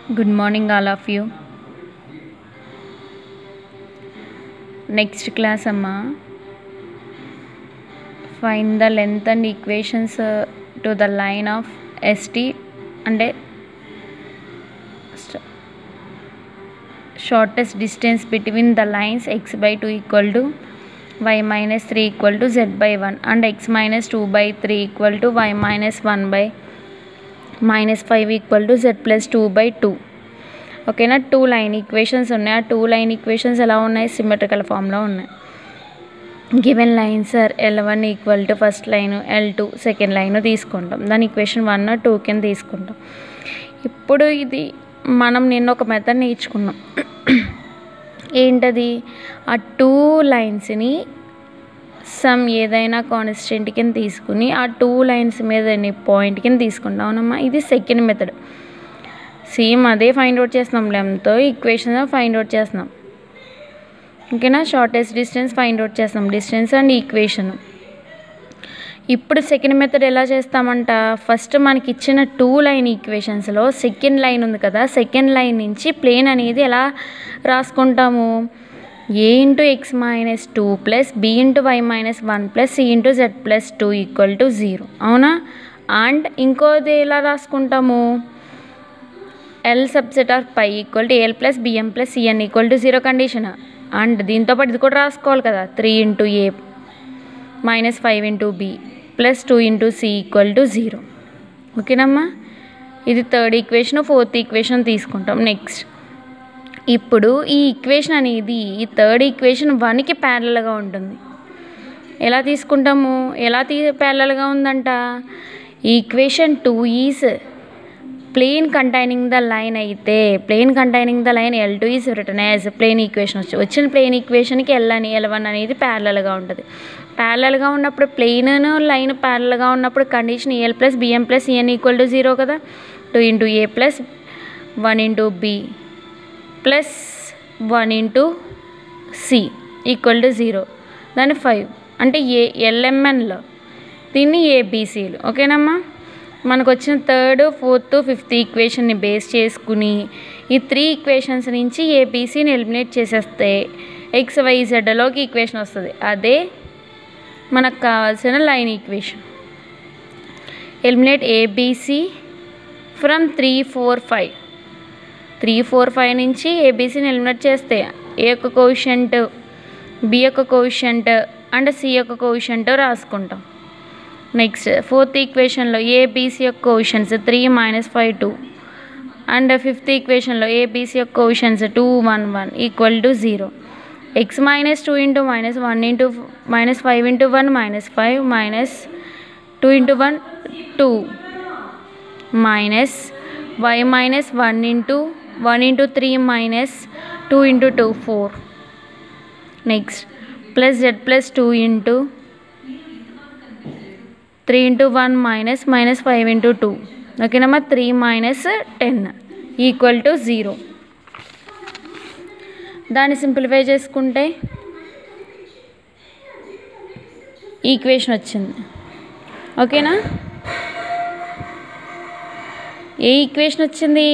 Good morning, all of you. Next class, Amma. Find the length and equations uh, to the line of ST and a st- shortest distance between the lines x by 2 equal to y minus 3 equal to z by 1 and x minus 2 by 3 equal to y minus 1 by minus five equal to Z plus two by two ఓకేనా two line equations ఉన్నాయి ఆ two line equations ఎలా ఉన్నాయి symmetrical ఫామ్లో ఉన్నాయి given lines are L one equal to first line L two second line తీసుకుంటాం దాని equation one two కింద తీసుకుంటాం ఇప్పుడు ఇది మనం నిన్న ఒక మెథడ్ నేర్చుకున్నాం ఏంటది ఆ టూ లైన్స్ని సమ్ ఏదైనా కాన్స్టెంట్ కింద తీసుకుని ఆ టూ లైన్స్ మీద పాయింట్ కింద తీసుకుంటాం అవునమ్మా ఇది సెకండ్ మెథడ్ సేమ్ అదే ఫైండ్ అవుట్ చేస్తున్నాం లెమ్తో ఈక్వేషన్ ఫైండ్ అవుట్ చేస్తున్నాం ఓకేనా షార్టెస్ట్ డిస్టెన్స్ ఫైండ్ అవుట్ చేస్తున్నాం డిస్టెన్స్ అండ్ ఈక్వేషన్ ఇప్పుడు సెకండ్ మెథడ్ ఎలా చేస్తామంట ఫస్ట్ మనకి ఇచ్చిన టూ లైన్ ఈక్వేషన్స్లో సెకండ్ లైన్ ఉంది కదా సెకండ్ లైన్ నుంచి ప్లేన్ అనేది ఎలా రాసుకుంటాము A into X minus two plus B into Y minus one plus C into Z plus two equal to zero అవునా అండ్ ఇంకోది ఎలా రాసుకుంటాము L subset of pi equal to AL plus BM plus CN equal to zero condition and దీంతో పాటు ఇది కూడా రాసుకోవాలి కదా three into A minus five into B plus two into C equal to zero ఓకేనమ్మా ఇది థర్డ్ ఈక్వేషన్ ఫోర్త్ ఈక్వేషన్ తీసుకుంటాం next ఇప్పుడు ఈ ఈక్వేషన్ అనేది ఈ థర్డ్ ఈక్వేషన్ వన్కి ప్యారలల్గా ఉంటుంది ఎలా తీసుకుంటాము ఎలా తీ ప్యారలల్గా ఉందంట equation two is plane containing the line అయితే plane containing the line L two is written as plane equation వచ్చి వచ్చిన ప్లేన్ ఈక్వేషన్కి ఎల్ అని ఎల్ వన్ అనేది ప్యారలల్గా ఉంటుంది ప్యారలల్గా ఉన్నప్పుడు ప్లేన్ లైన్ ప్యారలల్గా ఉన్నప్పుడు condition AL plus BM plus CN equal to zero కదా two into A plus one into B plus one into C equal to zero దాని ఫైవ్ అంటే ఏ ఎల్ఎంఎన్లో దీన్ని ఏబీసీలు ఓకేనమ్మా మనకు వచ్చిన థర్డ్ ఫోర్త్ ఫిఫ్త్ ఈక్వేషన్ని బేస్ చేసుకుని ఈ త్రీ ఈక్వేషన్స్ నుంచి ఏబీసీని ఎలిమినేట్ చేసేస్తే ఎక్స్ వైజెడ్లోకి ఈక్వేషన్ వస్తుంది అదే మనకు కావాల్సిన line equation eliminate ABC from three four five three four five నుంచి ఏబీసీని ఎలిమినేట్ చేస్తే ఏ యొక్క కోషంట్ బి యొక్క కోషంట్ అండ్ సి యొక్క కోషంట్ రాసుకుంటాం నెక్స్ట్ ఫోర్త్ ఈక్వేషన్లో ఏబీసీ యొక్క quotients three minus five two and fifth ఈక్వేషన్లో ఏబీసీ యొక్క quotients two one one equal to zero X minus two into minus one into minus five into one minus five minus two into one two minus Y minus one into one into three minus two into two four next plus Z plus two into three into one minus minus five into two ఓకేనమ్మా three minus ten equal to zero దాన్ని simplify చేసుకుంటే equation వచ్చింది ఓకేనా ఏ equation వచ్చింది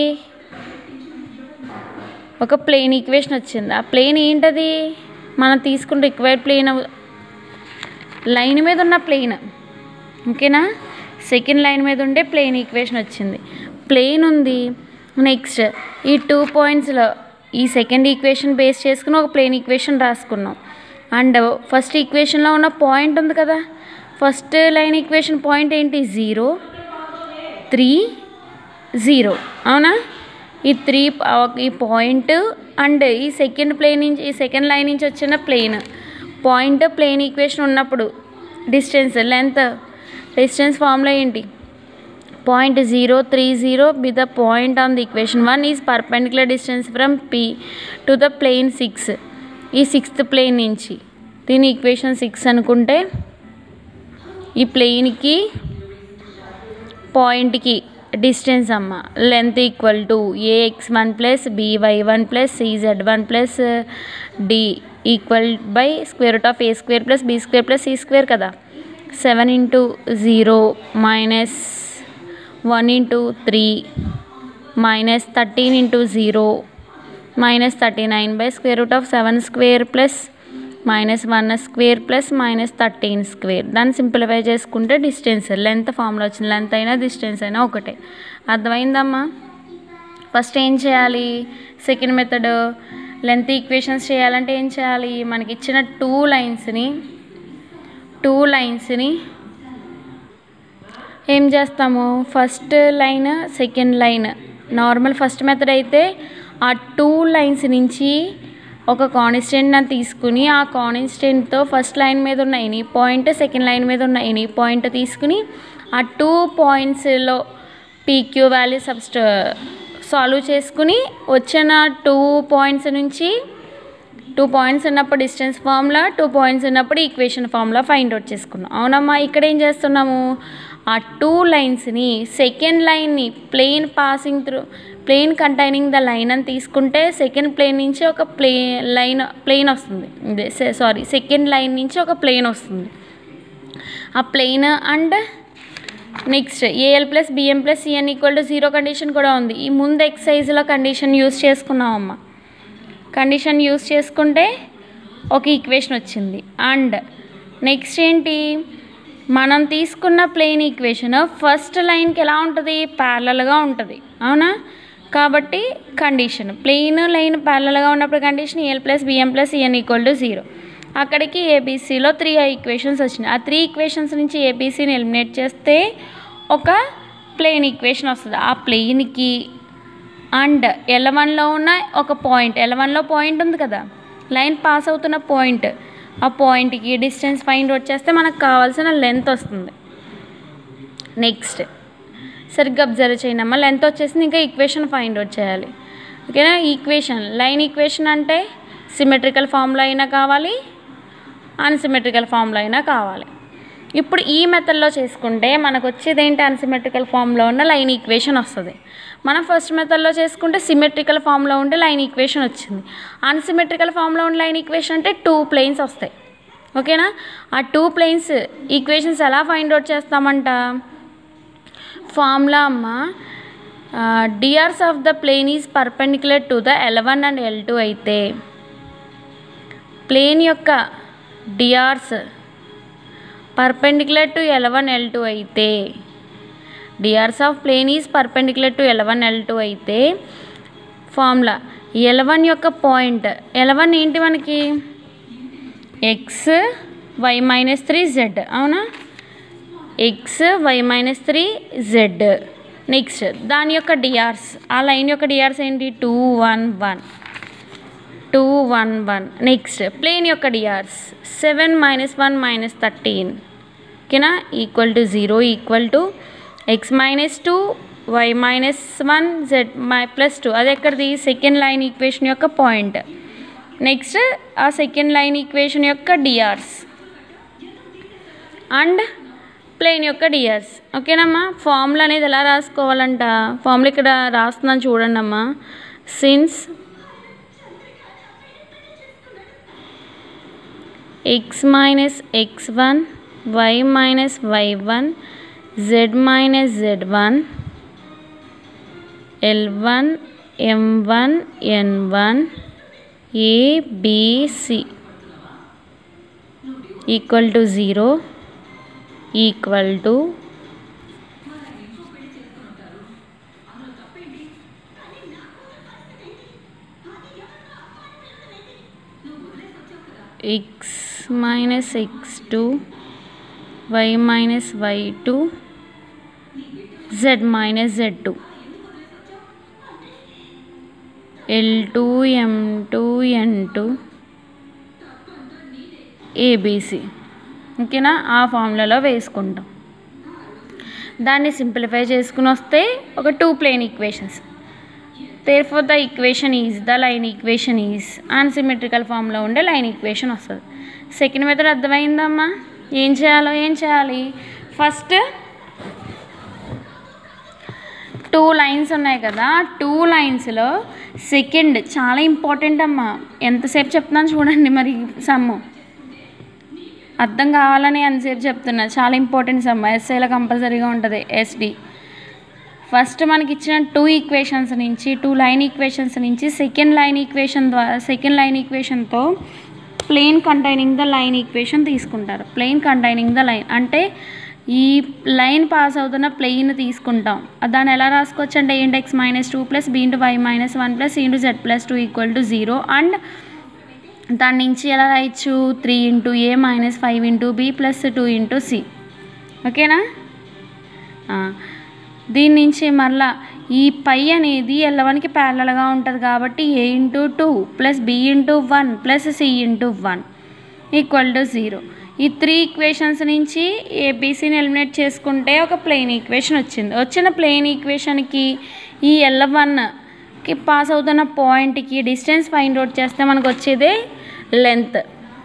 ఒక plane equation వచ్చింది ఆ plane ఏంటది మనం తీసుకున్న రిక్వైర్డ్ ప్లేన్ లైన్ మీద ఉన్న ప్లేన్ ఓకేనా సెకండ్ లైన్ మీద ఉండే ప్లేన్ ఈక్వేషన్ వచ్చింది ప్లేన్ ఉంది నెక్స్ట్ ఈ టూ పాయింట్స్లో ఈ సెకండ్ ఈక్వేషన్ బేస్ చేసుకుని ఒక ప్లేన్ ఈక్వేషన్ రాసుకున్నాం అండ్ ఫస్ట్ ఈక్వేషన్లో ఉన్న పాయింట్ ఉంది కదా ఫస్ట్ లైన్ ఈక్వేషన్ పాయింట్ ఏంటి జీరో త్రీ జీరో అవునా ఈ త్రీ ఈ పాయింట్ అండ్ ఈ సెకండ్ ప్లేన్ నుంచి ఈ సెకండ్ లైన్ నుంచి వచ్చిన ప్లేన్ పాయింట్ ప్లేన్ ఈక్వేషన్ ఉన్నప్పుడు డిస్టెన్స్ లెంత్ డిస్టెన్స్ ఫార్ములా ఏంటి point zero three zero be the point on the equation one is perpendicular distance from P to the plane six ఈ sixth plane నుంచి దీని equation six అనుకుంటే ఈ ప్లేన్కి పాయింట్కి distance అమ్మ length equal to A X one plus B Y one plus C Z one plus D equal by square root of A square plus B square plus C square కదా seven into zero minus one into three minus thirteen into zero minus thirty nine by square root of seven square plus minus one square plus minus thirteen square దాన్ని simplify చేసుకుంటే distance length formula వచ్చింది length అయినా distance అయినా ఒకటే అర్థమైందమ్మా first ఏం చేయాలి second method length equations చేయాలంటే ఏం చేయాలి మనకి ఇచ్చిన టూ లైన్స్ని టూ లైన్స్ని ఏం చేస్తాము first line second line normal first method అయితే ఆ టూ లైన్స్ నుంచి ఒక కాన్స్టెంట్ తీసుకుని ఆ కాన్స్టెంట్తో ఫస్ట్ లైన్ మీద ఉన్న ఎనీ పాయింట్ సెకండ్ లైన్ మీద ఉన్న ఎనీ పాయింట్ తీసుకుని ఆ టూ పాయింట్స్లో పీక్యూ వాల్యూ సబ్స్ట్ సాల్వ్ చేసుకుని వచ్చిన టూ పాయింట్స్ నుంచి టూ పాయింట్స్ ఉన్నప్పుడు డిస్టెన్స్ ఫార్ములా టూ పాయింట్స్ ఉన్నప్పుడు ఈక్వేషన్ ఫార్ములా ఫైండ్ అవుట్ చేసుకున్నాం అవునమ్మా ఇక్కడ ఏం చేస్తున్నాము ఆ టూ లైన్స్ని సెకండ్ లైన్ని plane passing through plane containing the line అని తీసుకుంటే సెకండ్ ప్లేన్ నుంచి ఒక ప్లే లైన్ ప్లేన్ వస్తుంది సారీ సెకండ్ లైన్ నుంచి ఒక ప్లేన్ వస్తుంది ఆ plane and next A L plus BM plus CN equal to zero condition కూడా ఉంది ఈ ముందు ఎక్సైజ్లో కండిషన్ యూస్ చేసుకున్నామమ్మా కండిషన్ యూస్ చేసుకుంటే ఒక ఈక్వేషన్ వచ్చింది అండ్ నెక్స్ట్ ఏంటి మనం తీసుకున్న ప్లేన్ ఈక్వేషన్ ఫస్ట్ లైన్కి ఎలా ఉంటుంది ప్యారలల్గా ఉంటుంది అవునా కాబట్టి కండిషన్ ప్లెయిన్ లైన్ ప్యారలల్గా ఉన్నప్పుడు condition AL plus BM plus CN equal to zero అక్కడికి ఏబీసీలో త్రీ ఈక్వేషన్స్ వచ్చినాయి ఆ త్రీ ఈక్వేషన్స్ నుంచి ఏబీసీని ఎలిమినేట్ చేస్తే ఒక ప్లెయిన్ ఈక్వేషన్ వస్తుంది ఆ ప్లెయిన్కి అండ్ ఎలవన్లో ఉన్న ఒక పాయింట్ ఎలవన్లో పాయింట్ ఉంది కదా లైన్ పాస్ అవుతున్న పాయింట్ ఆ పాయింట్కి డిస్టెన్స్ ఫైండ్ అవుట్ చేస్తే మనకు కావాల్సిన లెంత్ వస్తుంది నెక్స్ట్ సరిగ్గా అబ్జర్వ్ చేయనమ్మా లెంత్ వచ్చేసింది ఇంకా ఈక్వేషన్ ఫైండ్ అవుట్ చేయాలి ఓకేనా ఈక్వేషన్ లైన్ ఈక్వేషన్ అంటే సిమెట్రికల్ ఫార్ములా అయినా కావాలి అన్సిమెట్రికల్ ఫార్ములా అయినా కావాలి ఇప్పుడు ఈ మెథడ్లో చేసుకుంటే మనకు వచ్చేది ఏంటి అన్సిమెట్రికల్ ఫామ్లో ఉన్న లైన్ ఈక్వేషన్ వస్తుంది మనం ఫస్ట్ మెథడ్లో చేసుకుంటే సిమెట్రికల్ ఫామ్లో ఉండే లైన్ ఈక్వేషన్ వచ్చింది అన్సిమెట్రికల్ ఫామ్లో ఉన్న లైన్ ఈక్వేషన్ అంటే టూ ప్లేన్స్ వస్తాయి ఓకేనా ఆ టూ ప్లేన్స్ ఈక్వేషన్స్ ఎలా ఫైండ్ అవుట్ చేస్తామంట ఫార్ములా అమ్మ DRs of the plane is perpendicular to the L one and L two అయితే ప్లేన్ యొక్క DRs perpendicular to L one L two అయితే DRs of plane is perpendicular to L one L two అయితే formula L one యొక్క point L one ఏంటి మనకి X Y minus three Z అవునా X Y minus three Z next దాని యొక్క DRs ఆ line యొక్క డిఆర్స్ ఏంటి two one one two one one next plane యొక్క DRs seven minus one minus thirteen ఓకేనా equal to zero equal to X minus two Y minus one Z my plus two అది ఎక్కడిది second line equation యొక్క point next ఆ second line equation యొక్క DRs and plane యొక్క DRs ఓకేనమ్మా formula అనేది ఎలా రాసుకోవాలంట ఫార్ములా ఇక్కడ రాస్తున్నాను చూడండి అమ్మా since x minus x1 y minus y1 z minus z1 l1 m1 n1 a b c equal to 0 equal to x minus x2 y minus y2 z minus z2 l2 m2 n2 A B C ఓకేనా ఆ ఫార్ములాలో వేసుకుంటాం దాన్ని simplify చేసుకుని వస్తే ఒక two plane equations therefore the equation is the line equation is unsymmetrical ఫామ్లో ఉండే లైన్ ఈక్వేషన్ వస్తుంది సెకండ్ మెథడ్ అర్థమైందమ్మా ఏం చేయాలో ఏం చేయాలి ఫస్ట్ టూ లైన్స్ ఉన్నాయి కదా టూ లైన్స్లో సెకండ్ చాలా ఇంపార్టెంట్ అమ్మా ఎంతసేపు చెప్తున్నాను చూడండి మరి సమ్ము అర్థం కావాలని ఎంతసేపు చెప్తున్నా చాలా ఇంపార్టెంట్ సమ్ ఎస్ఐలో కంపల్సరీగా ఉంటుంది ఎస్డి ఫస్ట్ మనకి ఇచ్చిన టూ ఈక్వేషన్స్ నుంచి టూ లైన్ ఈక్వేషన్స్ నుంచి సెకండ్ లైన్ ఈక్వేషన్ ద్వారా సెకండ్ లైన్ ఈక్వేషన్తో plane containing the line equation తీసుకుంటారు ప్లేన్ కంటైనింగ్ ద లైన్ అంటే ఈ లైన్ పాస్ అవుతున్న ప్లెయిన్ తీసుకుంటాం దాన్ని ఎలా రాసుకోవచ్చు అంటే into X minus two plus B into Y minus one plus into Z plus two equal to zero and దాని నుంచి ఎలా రాయొచ్చు three into A minus five into B plus two into C ఓకేనా ఆ, దీని నుంచి మళ్ళా ఈ పై అనేది ఎల్లవన్కి ప్యారలల్గా ఉంటుంది కాబట్టి A into two plus B into one plus C into one equal to zero ఈ త్రీ ఈక్వేషన్స్ నుంచి ఏబీసీని ఎలిమినేట్ చేసుకుంటే ఒక ప్లెయిన్ ఈక్వేషన్ వచ్చింది వచ్చిన ప్లెయిన్ ఈక్వేషన్కి ఈ ఎల్ వన్కి పాస్ అవుతున్న పాయింట్కి డిస్టెన్స్ ఫైండ్ అవుట్ చేస్తే మనకు వచ్చేదే లెంత్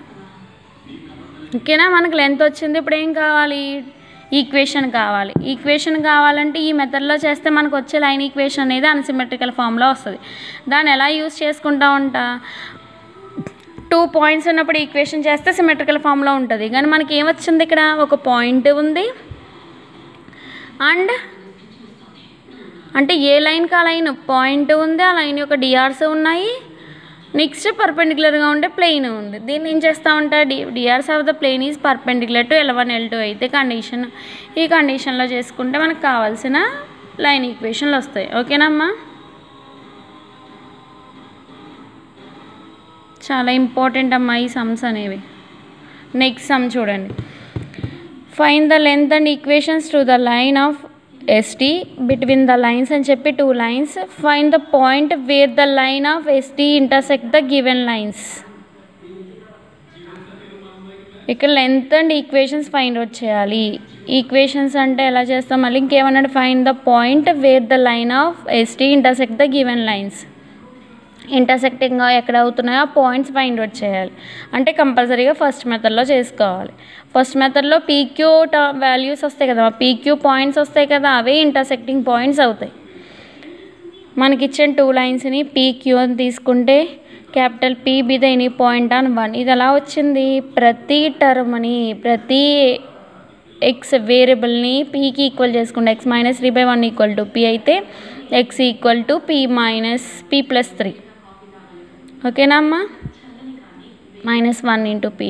ఓకేనా మనకు లెంత్ వచ్చింది ఇప్పుడు ఏం కావాలి ఈక్వేషన్ కావాలి ఈక్వేషన్ కావాలంటే ఈ మెథడ్లో చేస్తే మనకు వచ్చే లైన్ ఈక్వేషన్ అనేది అన్సిమెట్రికల్ ఫామ్లో వస్తుంది దాన్ని ఎలా యూస్ చేసుకుంటా ఉంటా టూ పాయింట్స్ ఉన్నప్పుడు ఈక్వేషన్ చేస్తే సిమెట్రికల్ ఫామ్లో ఉంటుంది కానీ మనకి ఏమొచ్చింది ఇక్కడ ఒక పాయింట్ ఉంది అండ్ అంటే ఏ లైన్కి ఆ లైన్ పాయింట్ ఉంది ఆ లైన్ యొక్క డిఆర్స్ ఉన్నాయి నెక్స్ట్ పర్పెండిక్యులర్గా ఉండే ప్లెయిన్ ఉంది దీన్ని ఏం చేస్తూ ఉంటా D DRs of the plane is perpendicular to L one L two అయితే కండిషన్ ఈ కండిషన్లో చేసుకుంటే మనకు కావాల్సిన లైన్ ఈక్వేషన్లు వస్తాయి ఓకేనమ్మా చాలా ఇంపార్టెంట్ అమ్మా ఈ సమ్స్ అనేవి నెక్స్ట్ సమ్ చూడండి find the length and equations to the line of S T between the lines అని చెప్పి two lines find the point where the line of S T intersect the given lines ఇక్కడ length and equations find out చేయాలి equations అంటే ఎలా చేస్తాం మళ్ళీ ఇంకేమన్నాడు find the point where the line of S T intersect the given lines ఇంటర్సెక్టింగ్గా ఎక్కడ అవుతున్నాయో ఆ పాయింట్స్ ఫైండ్ అవుట్ చేయాలి అంటే కంపల్సరీగా ఫస్ట్ మెథడ్లో చేసుకోవాలి ఫస్ట్ మెథడ్లో పీక్యూ వాల్యూస్ వస్తాయి కదా పీక్యూ పాయింట్స్ వస్తాయి కదా అవే ఇంటర్సెక్టింగ్ పాయింట్స్ అవుతాయి మనకి ఇచ్చిన టూ లైన్స్ని పీక్యూ అని తీసుకుంటే capital P be the any point on one ఇది ఎలా వచ్చింది ప్రతి టర్మ్ని ప్రతి ఎక్స్ వేరియబుల్ని పీకి ఈక్వల్ చేసుకుంటే X minus three by one equal to P అయితే X equal to P minus P plus three ఓకేనా అమ్మా మైనస్ వన్ ఇంటూ పీ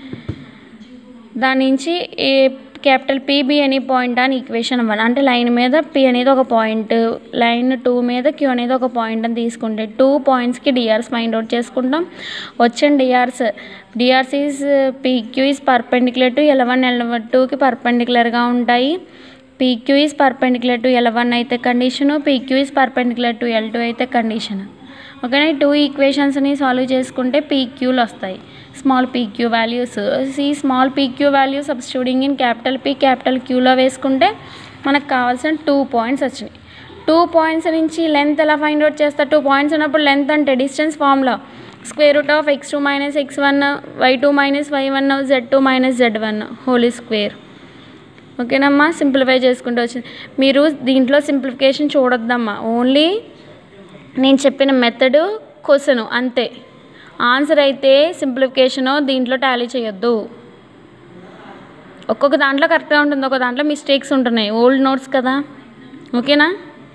దాని నుంచి ఏ క్యాపిటల్ పీబీ అని పాయింట్ అని ఈక్వేషన్ వన్ అంటే లైన్ మీద పి అనేది ఒక పాయింట్ లైన్ టూ మీద క్యూ అనేది ఒక పాయింట్ అని తీసుకుంటే టూ పాయింట్స్కి డిఆర్స్ ఫైండ్ అవుట్ చేసుకుంటాం వచ్చిన DRs DRs is P Q is perpendicular to L one L one టూకి పర్పెండిక్యులర్గా ఉంటాయి P Q is perpendicular to L one అయితే condition P Q is perpendicular to L two అయితే కండిషన్ ఓకేనా ఈ టూ ఈక్వేషన్స్ని సాల్వ్ చేసుకుంటే పీక్యూలు వస్తాయి స్మాల్ పీక్యూ వాల్యూస్ ఈ small P Q value substituting in capital P capital క్యూలో వేసుకుంటే మనకు కావాల్సిన టూ పాయింట్స్ వచ్చినాయి టూ పాయింట్స్ నుంచి లెంత్ ఎలా ఫైండ్ అవుట్ చేస్తా టూ పాయింట్స్ ఉన్నప్పుడు లెంత్ అంటే distance formula square root of X two minus X one Y two minus Y one Z two minus Z one whole square ఓకేనమ్మా simplify చేసుకుంటూ వచ్చింది మీరు దీంట్లో సింప్లిఫికేషన్ చూడొద్దమ్మా ఓన్లీ నేను చెప్పిన మెథడ్ క్వశ్చన్ అంతే ఆన్సర్ అయితే సింప్లిఫికేషను దీంట్లో టాలీ చేయొద్దు ఒక్కొక్క దాంట్లో కరెక్ట్గా ఉంటుంది ఒక దాంట్లో మిస్టేక్స్ ఉంటున్నాయి ఓల్డ్ నోట్స్ కదా ఓకేనా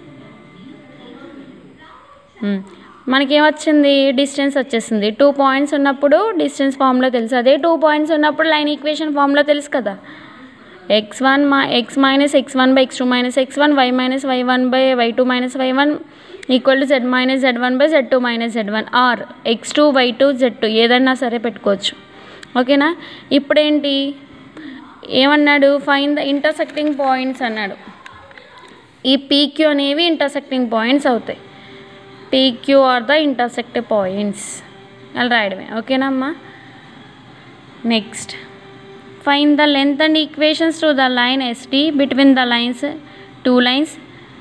మ్. మనకేమొచ్చింది డిస్టెన్స్ వచ్చేసింది టూ పాయింట్స్ ఉన్నప్పుడు డిస్టెన్స్ ఫామ్లో తెలుసు అదే టూ పాయింట్స్ ఉన్నప్పుడు లైన్ ఈక్వేషన్ ఫామ్లో తెలుసు కదా ఎక్స్ వన్ మా X minus X one by X two minus X one Y minus Y one by Y two minus Y one equal to Z minus Z one by Z two minus Z one or X two Y two Z two ఏదన్నా సరే పెట్టుకోవచ్చు ఓకేనా ఇప్పుడేంటి ఏమన్నాడు fine the intersecting points అన్నాడు ఈ P Q అనేవి intersecting points అవుతాయి P Q are the intersect points అలా రాయడమే ఓకేనమ్మా next find the length and equations to the line S T between the lines two lines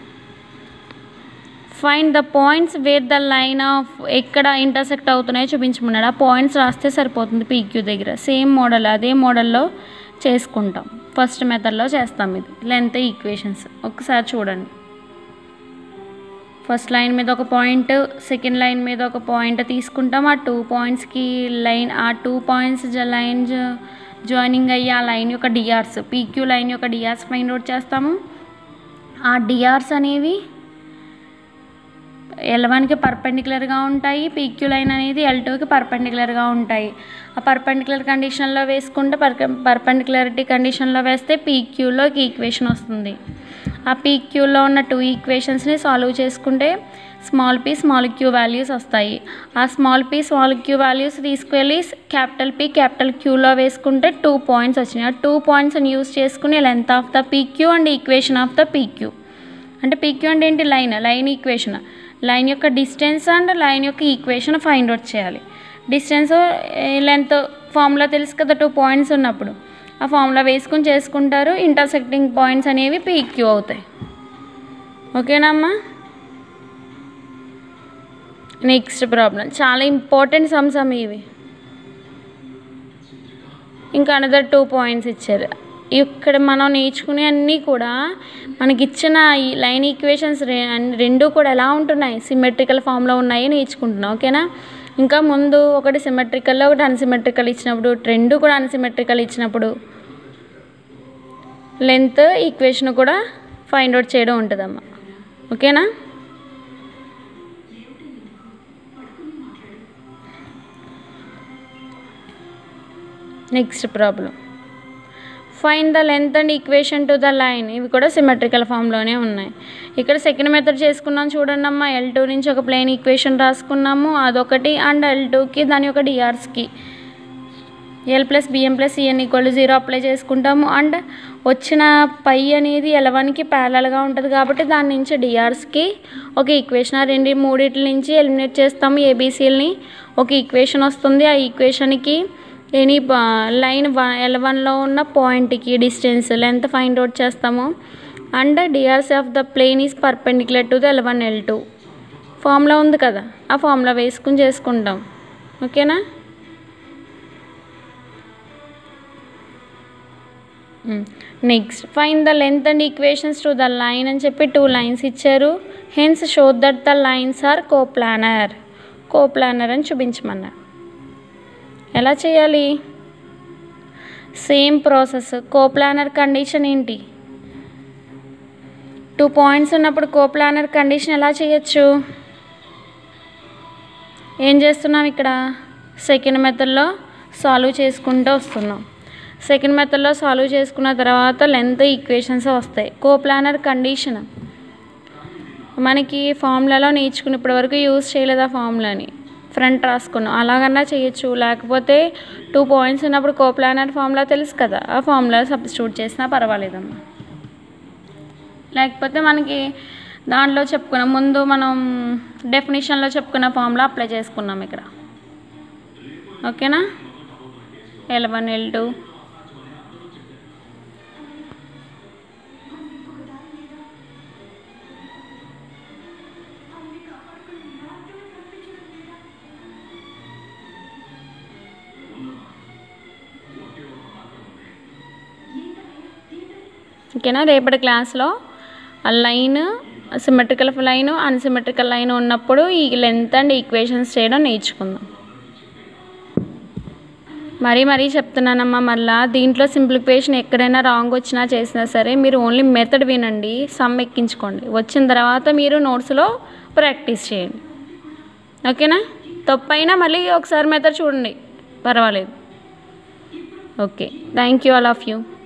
find the points where the line of ఎక్కడ intersect అవుతున్నాయో చూపించమన్నాడు ఆ points రాస్తే సరిపోతుంది పీక్యూ దగ్గర సేమ్ మోడల్ అదే మోడల్లో చేసుకుంటాం ఫస్ట్ మెథడ్లో చేస్తాం ఇది లెంత్ ఈక్వేషన్స్ ఒకసారి చూడండి ఫస్ట్ లైన్ మీద ఒక పాయింట్ సెకండ్ లైన్ మీద ఒక పాయింట్ తీసుకుంటాం ఆ టూ పాయింట్స్కి లైన్ ఆ టూ పాయింట్స్ లైన్ జాయినింగ్ అయ్యి ఆ లైన్ యొక్క డిఆర్స్ పీక్యూ లైన్ యొక్క డిఆర్స్ ఫైండ్ అవుట్ చేస్తాము ఆ డిఆర్స్ అనేవి ఎల్ వన్కి పర్పెండిక్యులర్గా ఉంటాయి పీక్యూ లైన్ అనేది ఎల్ టూకి పర్పెండిక్యులర్గా ఉంటాయి ఆ పర్పెండిక్యులర్ కండిషన్లో వేసుకుంటే పర్ పర్పెండిక్యులరిటీ కండిషన్లో వేస్తే పీక్యూలోకి ఈక్వేషన్ వస్తుంది ఆ పీక్యూలో ఉన్న టూ ఈక్వేషన్స్ని సాల్వ్ చేసుకుంటే small P small Q values వస్తాయి ఆ small P small Q values తీసుకువెళ్ళి క్యాపిటల్ పీ క్యాపిటల్ క్యూలో వేసుకుంటే టూ పాయింట్స్ వచ్చినాయి ఆ టూ పాయింట్స్ని యూస్ చేసుకుని length of the P Q and equation of the P Q అంటే పీక్యూ అంటే ఏంటి లైన్ లైన్ ఈక్వేషన్ లైన్ యొక్క డిస్టెన్స్ అండ్ లైన్ యొక్క ఈక్వేషన్ ఫైండ్ అవుట్ చేయాలి డిస్టెన్స్ లెంత్ ఫార్ములా తెలుసు కదా టూ పాయింట్స్ ఉన్నప్పుడు ఆ ఫార్ములా వేసుకుని చేసుకుంటారు ఇంటర్సెక్టింగ్ పాయింట్స్ అనేవి పీక్యూ అవుతాయి ఓకేనా అమ్మా నెక్స్ట్ ప్రాబ్లం చాలా ఇంపార్టెంట్ సమ్స్ అమ్మ ఇవి ఇంకా అనదర్ టూ పాయింట్స్ ఇచ్చారు ఇక్కడ మనం నేర్చుకునే అన్నీ కూడా మనకి ఇచ్చిన ఈ లైన్ ఈక్వేషన్స్ రెండు కూడా ఎలా ఉంటున్నాయి సిమెట్రికల్ ఫామ్లో ఉన్నాయి నేర్చుకుంటున్నాం ఓకేనా ఇంకా ముందు ఒకటి సిమెట్రికల్లో ఒకటి అన్సిమెట్రికల్ ఇచ్చినప్పుడు రెండు కూడా అన్సిమెట్రికల్ ఇచ్చినప్పుడు లెంత్ ఈక్వేషన్ కూడా ఫైండ్ అవుట్ చేయడం ఉంటుందమ్మా ఓకేనా next problem find the length and equation to the line ఇవి కూడా సిమెట్రికల్ ఫామ్లోనే ఉన్నాయి ఇక్కడ సెకండ్ మెథడ్ చేసుకున్నాం చూడండి అమ్మా ఎల్ టూ నుంచి ఒక ప్లేన్ ఈక్వేషన్ రాసుకున్నాము అదొకటి అండ్ ఎల్ టూకి దాని యొక్క డిఆర్స్కి L plus BM plus CN equal zero apply చేసుకుంటాము అండ్ వచ్చిన పై అనేది ఎలవన్కి ప్యారలల్గా ఉంటుంది కాబట్టి దాని నుంచి డిఆర్స్కి ఒక ఈక్వేషన్ ఆ రెండు మూడిట్ల నుంచి ఎలిమినేట్ చేస్తాము ఏబీసీలని ఒక ఈక్వేషన్ వస్తుంది ఆ ఈక్వేషన్కి ఎనీ లైన్ ఎల్ వన్లో ఉన్న పాయింట్కి డిస్టెన్స్ లెంత్ ఫైండ్ అవుట్ చేస్తాము and DRs of the plane is perpendicular to the L one L two formula ఉంది కదా ఆ ఫార్ములా వేసుకుని చేసుకుంటాం ఓకేనా next find the length and equations to the line అని చెప్పి టూ లైన్స్ ఇచ్చారు hence show that the lines are coplanar coplanar అని చూపించమన్నారు ఎలా చేయాలి సేమ్ ప్రాసెస్ కోప్లానర్ కండిషన్ ఏంటి టూ పాయింట్స్ ఉన్నప్పుడు కోప్లానర్ కండిషన్ ఎలా చేయొచ్చు ఏం చేస్తున్నాం ఇక్కడ సెకండ్ మెథడ్లో సాల్వ్ చేసుకుంటూ వస్తున్నాం సెకండ్ మెథడ్లో సాల్వ్ చేసుకున్న తర్వాత లెంత్ ఈక్వేషన్స్ వస్తాయి కోప్లానర్ కండిషన్ మనకి ఫార్ములాలో నేర్చుకుని ఇప్పటివరకు యూజ్ చేయలేదు ఆ ఫార్ములాని ఫ్రంట్ రాసుకున్నాం అలాగన్నా చేయొచ్చు లేకపోతే టూ పాయింట్స్ ఉన్నప్పుడు కోప్లానర్ ఫార్ములా తెలుసు కదా ఆ ఫార్ములా సబ్స్టిట్యూట్ చేసినా పర్వాలేదమ్మా లేకపోతే మనకి దాంట్లో చెప్పుకున్నాం ముందు మనం డెఫినేషన్లో చెప్పుకున్న ఫార్ములా అప్లై చేసుకున్నాం ఇక్కడ ఓకేనా ఎల్ వన్ ఎల్ టూ ఓకేనా రేపటి క్లాస్లో ఆ line symmetrical line unsymmetrical line ఉన్నప్పుడు ఈ లెంత్ అండ్ ఈక్వేషన్స్ చేయడం నేర్చుకుందాం మరీ మరీ చెప్తున్నానమ్మా మళ్ళా దీంట్లో సింప్లిఫికేషన్ ఎక్కడైనా రాంగ్ వచ్చినా చేసినా సరే మీరు ఓన్లీ మెథడ్ వినండి సమ్ ఎక్కించుకోండి వచ్చిన తర్వాత మీరు నోట్స్లో ప్రాక్టీస్ చేయండి ఓకేనా తప్పైనా మళ్ళీ ఒకసారి మెథడ్ చూడండి పర్వాలేదు okay thank you all of you